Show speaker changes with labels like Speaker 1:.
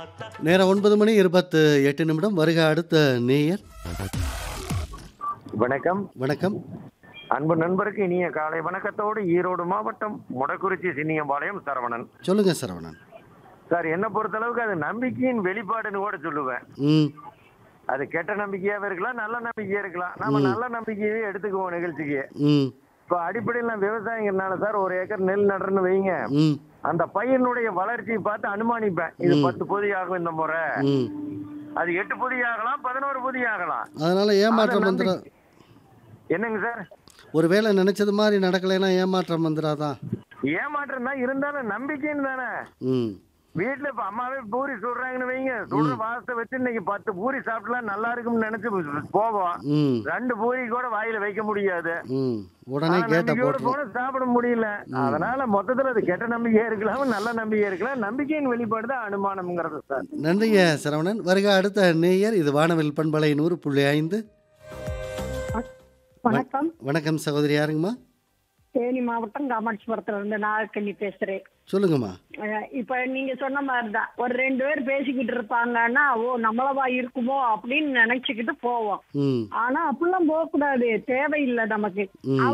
Speaker 1: நேரம் ஒன்பது மணி இருபத்து எட்டு நிமிடம் வருக அடுத்த நேயர்
Speaker 2: வணக்கம்
Speaker 1: வணக்கம்
Speaker 2: அன்பு நண்பருக்கு இனிய காலை வணக்கத்தோடு ஈரோடு மாவட்டம் முடக்குறிச்சி சின்னியம்பாளையம் சரவணன்
Speaker 1: சொல்லுங்க சரவணன்
Speaker 2: சார் என்ன பொறுத்தளவுக்கு அது நம்பிக்கையின் வெளிப்பாடுன்னு கூட சொல்லுவேன்
Speaker 1: ம்
Speaker 2: அது கெட்ட நம்பிக்கையாவே இருக்கலாம் நல்ல நம்பிக்கையா இருக்கலாம் நாம நல்ல நம்பிக்கையவே எடுத்துக்குவோம் நிகழ்ச்சிக்கு
Speaker 1: ம்
Speaker 2: இப்ப அடிப்படையில் நான் விவசாயிங்கிறனால சார் ஒரு ஏக்கர் நெல் நடுறேன்னு வைங்க
Speaker 1: ம்
Speaker 2: அந்த பையனுடைய வளர்ச்சியை பார்த்து அனுமானிப்பேன் இது பத்து பொதி ஆகும் இந்த முறை
Speaker 1: ம்
Speaker 2: அது எட்டு பொதி ஆகலாம் பதினோரு பொதி ஆகலாம்
Speaker 1: அதனால ஏமாற்றம்
Speaker 2: அதை
Speaker 1: வந்துடும்
Speaker 2: நம்பி- என்னங்க சார்
Speaker 1: ஒரு வேளை நினைச்சது மாதிரி நடக்கலைன்னா ஏமாற்றம் வந்துடாதான்
Speaker 2: ஏமாற்றம் தான் இருந்தாலும் நம்பிக்கைன்னு தானே
Speaker 1: ம்
Speaker 2: வீட்டுல இப்ப அம்மாவே பூரி சுடுறாங்கன்னு வைங்க சுடுற வாசத்தை வச்சு இன்னைக்கு பத்து பூரி சாப்பிடலாம் நல்லா இருக்கும்னு நினைச்சு போவோம்
Speaker 1: ம்
Speaker 2: ரெண்டு பூரி கூட வாயில வைக்க முடியாது
Speaker 1: ம் உடனே
Speaker 2: ஆனா
Speaker 1: கேட்ட
Speaker 2: நம்பிக்கையோட
Speaker 1: போட்டுரும்
Speaker 2: போனா சாப்பிட முடியல அதனால மொத்தத்துல அது கெட்ட நம்பிக்கையா இருக்கலாம் நல்ல நம்பிக்கையா இருக்கலாம் நம்பிக்கையின் வெளிப்பாடு தான் அனுமானம்ங்கிறது சார்
Speaker 1: நன்றிங்க சரவணன் வருக அடுத்த நேயர் இது வானவில் பண்பலை நூறு புள்ளி ஐந்து
Speaker 3: வணக்கம்
Speaker 1: வணக்கம் சகோதரி யாருங்கம்மா
Speaker 3: தேனி மாவட்டம் காமாட்சிபுரத்துல இருந்து நாகக்கண்ணி பேசுறேன்
Speaker 1: சொல்லுங்கம்மா
Speaker 3: அஹ் இப்ப நீங்க சொன்ன மாதிரிதான் ஒரு ரெண்டு பேர் பேசிக்கிட்டு இருப்பாங்கன்னா ஓ நம்மளவா இருக்குமோ அப்படின்னு நினைச்சுக்கிட்டு போவோம்
Speaker 1: ம்
Speaker 3: ஆனா அப்படிலாம் போக கூடாது தேவையில்லை நமக்கு
Speaker 1: ம்